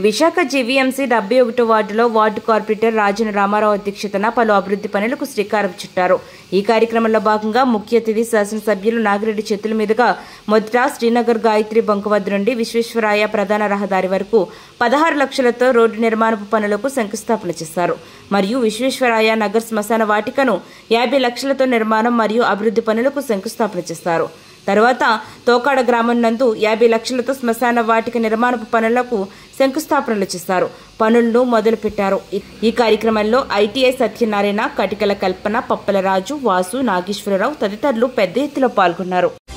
Visakha GVMC డెబ్బై ఒకటో వార్డులో వార్డు కార్పొరేటర్ రాజన రామారావు అధ్యక్షతన పలు అభివృద్ధి పనులకు శ్రీకారం చుట్టారు ఈ కార్యక్రమంలో భాగంగా ముఖ్య అతిథి శాసనసభ్యులు నాగిరెడ్డి చేతుల మీదుగా మొదట శ్రీనగర్ గాయత్రి బంకు వద్ద నుండి విశ్వేశ్వరాయ ప్రధాన రహదారి వరకు పదహారు లక్షలతో రోడ్డు నిర్మాణపు పనులకు శంకుస్థాపన చేశారు మరియు విశ్వేశ్వరాయ నగర్ శ్మశాన వాటికను యాభై లక్షలతో నిర్మాణం మరియు అభివృద్ధి పనులకు శంకుస్థాపన చేశారు తర్వాత తోకాడ గ్రామం నందు యాభై లక్షలతో శ్మశాన వాటిక నిర్మాణపు పనులకు శంకుస్థాపనలు చేశారు పనులను మొదలుపెట్టారు ఈ- ఈ కార్యక్రమంలో ఐటీఐ సత్యనారాయణ కటికల కల్పన పప్పలరాజు వాసు నాగేశ్వరరావు తదితరులు పెద్ద ఎత్తులో పాల్గొన్నారు